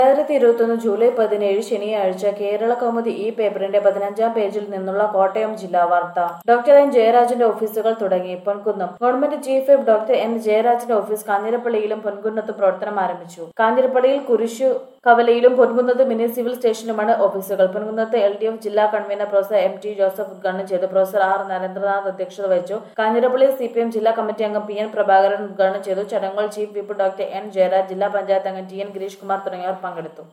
രണ്ടായിരത്തി ഇരുപത്തൊന്ന് ജൂലൈ പതിനേഴ് ശനിയാഴ്ച കേരള കൗമുദി ഈ പേപ്പറിന്റെ പതിനഞ്ചാം പേജിൽ നിന്നുള്ള കോട്ടയം ജില്ലാ വാർത്ത ഡോക്ടർ എൻ ജയരാജന്റെ ഓഫീസുകൾ തുടങ്ങി Ponkunnam government chief whip doctor N ജയരാജന്റെ ഓഫീസ് കാഞ്ഞിരപ്പള്ളിയിലും പൊൻകുന്നത്തും പ്രവർത്തനം ആരംഭിച്ചു കാഞ്ഞിരപ്പള്ളിയിൽ കുരിശു കവലയിലും പൊൻകുന്നത്ത് മിനി സിവിൽ സ്റ്റേഷനുമാണ് ഓഫീസുകൾ പൊൻകുന്നത്ത് എൽ ഡി എഫ് ജില്ലാ convener professor M T Joseph ഉദ്ഘാടനം ചെയ്തു പ്രൊഫസർ ആർ നരേന്ദ്രനാഥ് അധ്യക്ഷത വഹിച്ചു കാഞ്ഞിരപ്പള്ളി സി പി എം ജില്ലാ കമ്മിറ്റി അംഗം പി എൻ പ്രഭാകരൻ ഉദ്ഘാടനം ചെയ്തു ചടങ്ങുകൾ chief whip doctor N Jayaraj ജില്ലാ പഞ്ചായത്ത് അംഗം ടി എൻ ഗിരീഷ് കുമാർ തുടങ്ങിയവർ പങ്കെടുത്തു